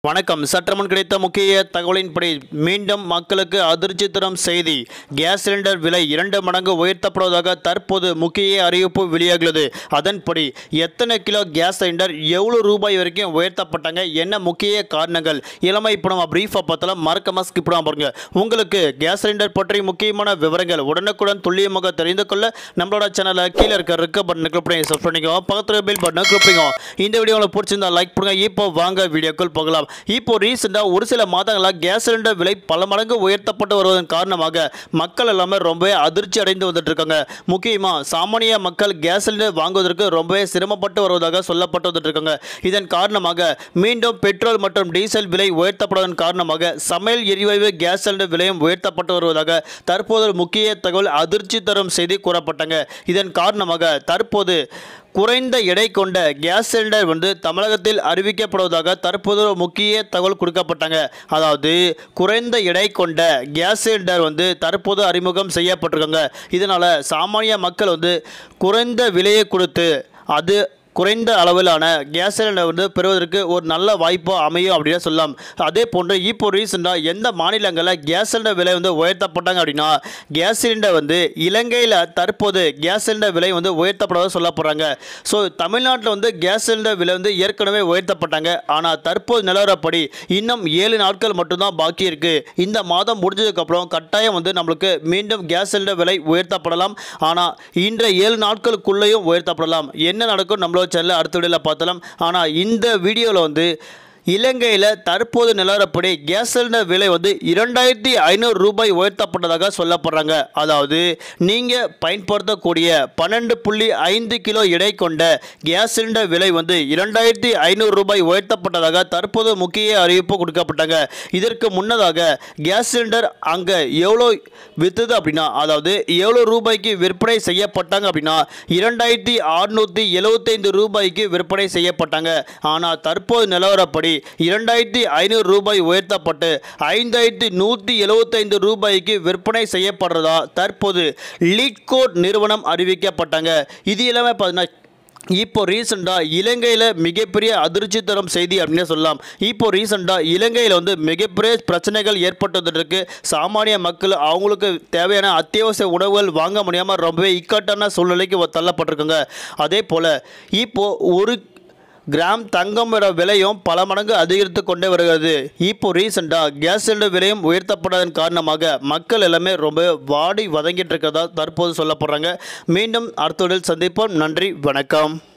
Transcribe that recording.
வணக்கம் சற்றமுன் கிடைத்த முக்கிய தகவலின்படி மீண்டும் மக்களுக்கு அதிர்ச்சி தரும் செய்தி கேஸ் சிலிண்டர் விலை இரண்டு மடங்கு உயர்த்தப்படுவதாக தற்போது முக்கிய அறிவிப்பு வெளியாகியுள்ளது அதன்படி எத்தனை கிலோ கேஸ் சிலிண்டர் எவ்வளோ ரூபாய் வரைக்கும் உயர்த்தப்பட்டாங்க என்ன முக்கிய காரணங்கள் இளமை படம் பிரீஃபாக பார்த்தாலும் மறக்காம ஸ்கிப் பண்ணாம பாருங்க உங்களுக்கு கேஸ் சிலிண்டர் பற்றி முக்கியமான விவரங்கள் உடனுக்குடன் துல்லியமாக தெரிந்து கொள்ள நம்மளோட சேனலை கீழே இருக்க இருக்க பட்டனை கிளிக் பண்ணி சப்ஸ்கிரைப் பண்ணிக்கோ பக்கத்தில் பில் பட்டனை கிளிக் பண்ணிக்கோ இந்த வீடியோ உங்களுக்கு பிடிச்சிருந்தா லைக் பண்ணுங்க இப்போ வாங்க வீடியோக்குள் போகலாம் இப்போ ரீசெண்டாக ஒரு சில மாதங்களாக கேஸ் சிலிண்டர் விலை பல மடங்கு உயர்த்தப்பட்டு வருவதன் காரணமாக மக்கள் எல்லாமே ரொம்பவே அதிர்ச்சி அடைந்து வந்துட்டு இருக்காங்க முக்கியமாக சாமானிய மக்கள் கேஸ் சிலிண்டர் வாங்குவதற்கு ரொம்பவே சிரமப்பட்டு வருவதாக சொல்லப்பட்டு வந்துட்டு இருக்காங்க இதன் காரணமாக மீண்டும் பெட்ரோல் மற்றும் டீசல் விலை உயர்த்தப்படுவதன் காரணமாக சமையல் எரிவாயு கேஸ் சிலிண்டர் விலையும் உயர்த்தப்பட்டு வருவதாக தற்போது ஒரு முக்கிய தகவல் அதிர்ச்சி தரும் செய்தி கூறப்பட்டாங்க இதன் காரணமாக தற்போது குறைந்த எடை கொண்ட கேஸ் சிலிண்டர் வந்து தமிழகத்தில் அறிவிக்கப்படுவதாக தற்போது ஒரு முக்கிய தகவல் கொடுக்கப்பட்டாங்க அதாவது குறைந்த எடை கொண்ட கேஸ் சிலிண்டர் வந்து தற்போது அறிமுகம் செய்யப்பட்டிருக்காங்க இதனால் சாமானிய மக்கள் வந்து குறைந்த விலையை கொடுத்து அது குறைந்த அளவிலான கேஸ் சிலிண்டர் வந்து பெறுவதற்கு ஒரு நல்ல வாய்ப்பாக அமையும் அப்படின்னு சொல்லலாம் அதே போன்று இப்போ ரீசெண்டாக எந்த மாநிலங்களில் கேஸ் சிலிண்டர் விலை வந்து உயர்த்தப்பட்டாங்க அப்படின்னா கேஸ் சிலிண்டர் வந்து இலங்கையில் தற்போது கேஸ் சிலிண்டர் விலை வந்து உயர்த்தப்படுவதாக சொல்ல போகிறாங்க ஸோ தமிழ்நாட்டில் வந்து கேஸ் சிலிண்டர் விலை வந்து ஏற்கனவே உயர்த்தப்பட்டாங்க ஆனால் தற்போது நிலவரப்படி இன்னும் ஏழு நாட்கள் மட்டும்தான் பாக்கி இருக்குது இந்த மாதம் முடிஞ்சதுக்கப்புறம் கட்டாயம் வந்து நம்மளுக்கு மீண்டும் கேஸ் சிலிண்டர் விலை உயர்த்தப்படலாம் ஆனால் இன்றைய ஏழு நாட்களுக்குள்ளேயும் உயர்த்தப்படலாம் என்ன நடக்கும் நம்மளோட சேனலில் அடுத்த வீடியோவில் பார்த்தலாம் ஆனால் இந்த வீடியோவில் வந்து இலங்கையில் தற்போது நிலவரப்படி கேஸ் சிலிண்டர் விலை வந்து இரண்டாயிரத்தி ஐநூறு ரூபாய் உயர்த்தப்பட்டதாக சொல்லப்படுறாங்க அதாவது நீங்கள் பயன்படுத்தக்கூடிய பன்னெண்டு புள்ளி ஐந்து கிலோ எடை கொண்ட கேஸ் சிலிண்டர் விலை வந்து இரண்டாயிரத்தி ஐநூறு ரூபாய் உயர்த்தப்பட்டதாக தற்போது முக்கிய அறிவிப்பு கொடுக்கப்பட்டாங்க இதற்கு முன்னதாக கேஸ் சிலிண்டர் அங்கே எவ்வளோ விற்றுது அப்படின்னா அதாவது எவ்வளோ ரூபாய்க்கு விற்பனை செய்யப்பட்டாங்க அப்படின்னா இரண்டாயிரத்தி அறுநூற்றி எழுபத்தைந்து ரூபாய்க்கு விற்பனை செய்யப்பட்டாங்க ஆனால் தற்போது நிலவரப்படி இரண்டாயிரத்தி ஐநூறு ரூபாய் உயர்த்தப்பட்டு ஐந்தாயிரத்தி நூற்றி எழுபத்தைந்து ரூபாய்க்கு விற்பனை செய்யப்படுறதா தற்போது லீட்கோட் நிறுவனம் அறிவிக்கப்பட்டாங்க இது எல்லாமே பார்த்தீங்கன்னா இப்போ ரீசெண்டாக இலங்கையில் மிகப்பெரிய அதிர்ச்சி தரும் செய்தி அப்படின்னு சொல்லலாம் இப்போ ரீசெண்டாக இலங்கையில் வந்து மிகப்பெரிய பிரச்சனைகள் ஏற்பட்டு இருக்கு சாமானிய மக்கள் அவங்களுக்கு தேவையான அத்தியாவசிய உணவுகள் வாங்க முடியாமல் ரொம்பவே இக்கட்டான சூழ்நிலைக்கு தள்ளப்பட்டிருக்குங்க அதே போல் இப்போ ஒரு கிராம் தங்கமோட விலையும் பல மடங்கு அதிகரித்து கொண்டே வருகிறது இப்போ ரீசெண்டாக கேஸ் சிலிண்டர் விலையும் உயர்த்தப்பட்டதன் காரணமாக மக்கள் எல்லாமே ரொம்ப வாடி வதங்கிட்டு இருக்கிறதா தற்போது சொல்லப்படுறாங்க மீண்டும் அடுத்த சந்திப்போம் நன்றி வணக்கம்